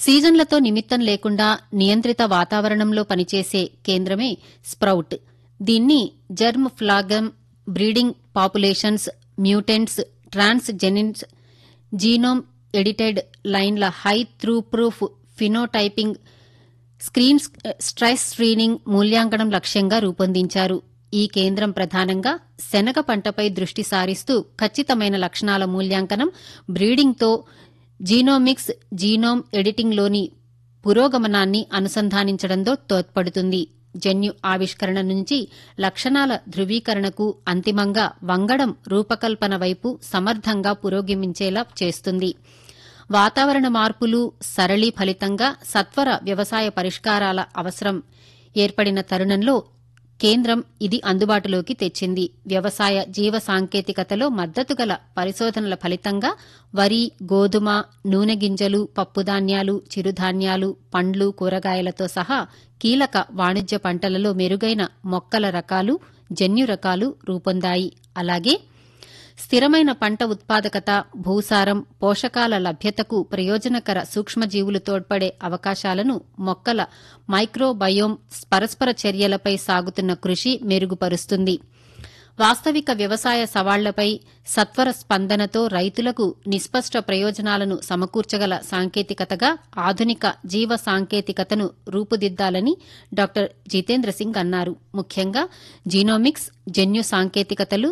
సీజన్లతో నిమిత్తం లేకుండా నియంత్రిత వాతావరణంలో పనిచేసే కేంద్రమే స్ప్రౌట్ దీన్ని germplasm breeding populations mutants transgenics genome edited లైన్ల high throughput phenotyping screen stress screening మూల్యాంకనం లక్ష్యంగా రూపొందించారు ఈ కేంద్రం ప్రధానంగా శనగ పంటపై దృష్టి సారిస్తూ ఖచ్చితమైన లక్షణాల మూల్యాంకనం బ్రీడింగ్తో జీనోమిక్స్ జీనోమ్ ఎడిటింగ్లోని పురోగమనాన్ని అనుసంధానించడంలో తోడ్పడుతుంది జన్యు ఆవిష్కరణ నుంచి లక్షణాల ధృవీకరణకు అంతిమంగా వంగడం రూపకల్పన వైపు సమర్థంగా పురోగమించేలా చేస్తుంది వాతావరణ మార్పులు సరళి ఫలితంగా సత్వర వ్యవసాయ పరిష్కారాల అవసరం ఏర్పడిన తరుణంలో కేంద్రం ఇది అందుబాటులోకి తెచ్చింది వ్యవసాయ జీవ సాంకేతికతలో మద్దతు గల పరిశోధనల ఫలితంగా వరి గోధుమ నూనె గింజలు పప్పుధాన్యాలు చిరుధాన్యాలు పండ్లు కూరగాయలతో సహా కీలక వాణిజ్య పంటలలో మెరుగైన మొక్కల రకాలు జన్యు రకాలు రూపొందాయి అలాగే స్థిరమైన పంట ఉత్పాదకత భూసారం పోషకాల లభ్యతకు ప్రయోజనకర సూక్ష్మజీవులు తోడ్పడే అవకాశాలను మొక్కల మైక్రోబయోమ్ పరస్పర చర్యలపై సాగుతున్న కృషి మెరుగుపరుస్తుంది వాస్తవిక వ్యవసాయ సవాళ్లపై సత్వర స్పందనతో రైతులకు నిస్పష్ట ప్రయోజనాలను సమకూర్చగల సాంకేతికతగా ఆధునిక జీవ సాంకేతికతను రూపుదిద్దాలని డాక్టర్ జితేంద్ర సింగ్ అన్నారు ముఖ్యంగా జీనోమిక్స్ జన్యు సాంకేతికతలు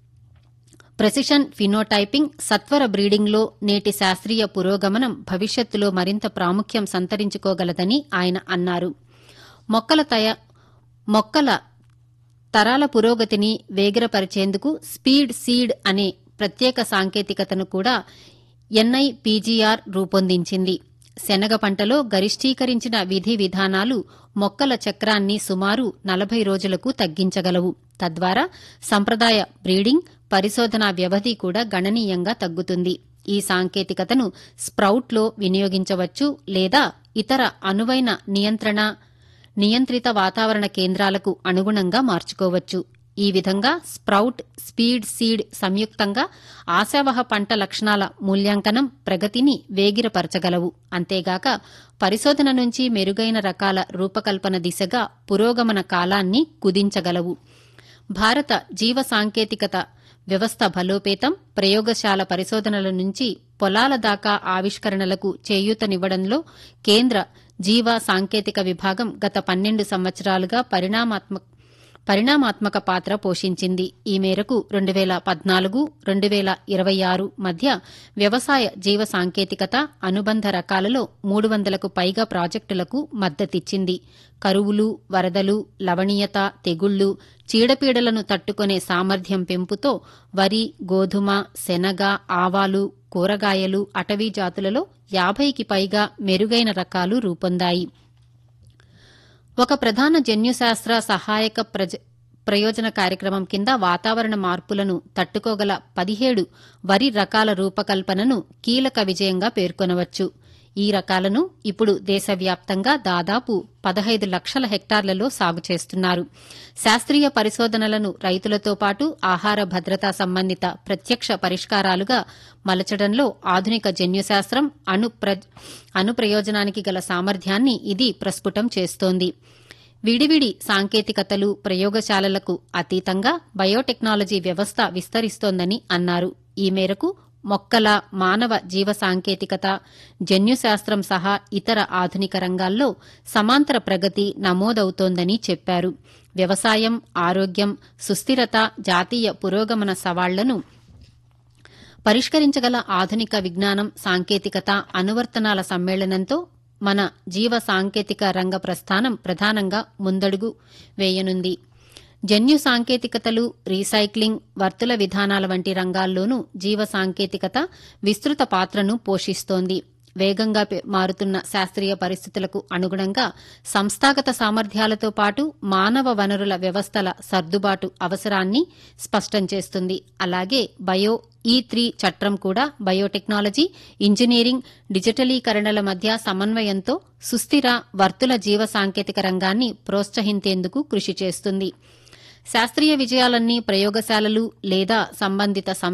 ప్రెసిషన్ ఫినోటైపింగ్ సత్వర బ్రీడింగ్లో నేటి శాస్త్రీయ పురోగమనం భవిష్యత్తులో మరింత ప్రాముఖ్యం సంతరించుకోగలదని ఆయన అన్నారు మొక్కల తయ మొక్కల తరాల పురోగతిని వేగరపరిచేందుకు స్పీడ్ సీడ్ అనే ప్రత్యేక సాంకేతికతను కూడా ఎన్ఐపీజీఆర్ రూపొందించింది శనగ పంటలో గరిష్టీకరించిన విధి విధానాలు మొక్కల చక్రాన్ని సుమారు నలభై రోజులకు తగ్గించగలవు తద్వారా సంప్రదాయ బ్రీడింగ్ పరిశోధనా వ్యవధి కూడా గణనీయంగా తగ్గుతుంది ఈ సాంకేతికతను స్ప్రౌట్లో వినియోగించవచ్చు లేదా ఇతర అనువైన నియంత్రణ నియంత్రిత వాతావరణ కేంద్రాలకు అనుగుణంగా మార్చుకోవచ్చు ఈ విధంగా స్ప్రౌట్ స్పీడ్ సీడ్ సంయుక్తంగా ఆశావహ పంట లక్షణాల మూల్యాంకనం ప్రగతిని వేగిరపరచగలవు అంతేగాక పరిశోధన నుంచి మెరుగైన రకాల రూపకల్పన దిశగా పురోగమన కాలాన్ని కుదించగలవు భారత జీవ సాంకేతికత వ్యవస్థ బలోపేతం ప్రయోగశాల పరిశోధనల నుంచి పొలాల దాకా ఆవిష్కరణలకు చేయూతనివ్వడంలో కేంద్ర జీవ సాంకేతిక విభాగం గత పన్నెండు సంవత్సరాలుగా పరిణామాత్మక పరిణామాత్మక పాత్ర పోషించింది ఈ మేరకు రెండు వేల పద్నాలుగు రెండు వేల ఇరవై ఆరు మధ్య వ్యవసాయ జీవ సాంకేతికత అనుబంధ రకాలలో మూడు వందలకు పైగా ప్రాజెక్టులకు మద్దతిచ్చింది కరువులు వరదలు లవణీయత తెగుళ్లు చీడపీడలను తట్టుకునే సామర్థ్యం పెంపుతో వరి గోధుమ శనగ ఆవాలు కూరగాయలు అటవీ జాతులలో యాభైకి పైగా మెరుగైన రకాలు రూపొందాయి ఒక ప్రధాన జన్యుశాస్త్ర సహాయక ప్రజ ప్రయోజన కార్యక్రమం కింద వాతావరణ మార్పులను తట్టుకోగల పదిహేడు వరి రకాల రూపకల్పనను కీలక విజయంగా పేర్కొనవచ్చు ఈ రకాలను ఇప్పుడు దేశవ్యాప్తంగా దాదాపు పదహైదు లక్షల హెక్టార్లలో సాగు చేస్తున్నారు శాస్త్రీయ పరిశోధనలను రైతులతో పాటు ఆహార భద్రతా సంబంధిత ప్రత్యక్ష పరిష్కారాలుగా మలచడంలో ఆధునిక జన్యుశాస్త్రం అణు అణు ప్రయోజనానికి గల సామర్థ్యాన్ని ఇది ప్రస్ఫుటం చేస్తోంది విడివిడి సాంకేతికతలు ప్రయోగశాలలకు అతీతంగా బయోటెక్నాలజీ వ్యవస్థ విస్తరిస్తోందని అన్నారు ఈ మేరకు మొక్కల మానవ జీవ సాంకేతికత జన్యుశాస్త్రం సహా ఇతర ఆధునిక రంగాల్లో సమాంతర ప్రగతి నమోదవుతోందని చెప్పారు వ్యవసాయం ఆరోగ్యం సుస్థిరత జాతీయ పురోగమన సవాళ్లను పరిష్కరించగల ఆధునిక విజ్ఞానం సాంకేతికత అనువర్తనాల సమ్మేళనంతో మన జీవ సాంకేతిక రంగ ప్రస్థానం ప్రధానంగా ముందడుగు వేయనుంది జన్యు సాంకేతికతలు రీసైక్లింగ్ వర్తుల విధానాల వంటి రంగాల్లోనూ జీవ సాంకేతికత విస్తృత పాత్రను పోషిస్తోంది వేగంగా మారుతున్న శాస్త్రీయ పరిస్థితులకు అనుగుణంగా సంస్థాగత సామర్థ్యాలతో పాటు మానవ వనరుల వ్యవస్థల సర్దుబాటు అవసరాన్ని స్పష్టం చేస్తుంది అలాగే బయో ఈ త్రీ చట్టం కూడా బయోటెక్నాలజీ ఇంజనీరింగ్ డిజిటలీకరణల మధ్య సమన్వయంతో సుస్థిర వర్తుల జీవ సాంకేతిక రంగాన్ని ప్రోత్సహించేందుకు కృషి చేస్తుంది శాస్త్రీయ విజయాలన్నీ ప్రయోగశాలలు లేదా సంబంధిత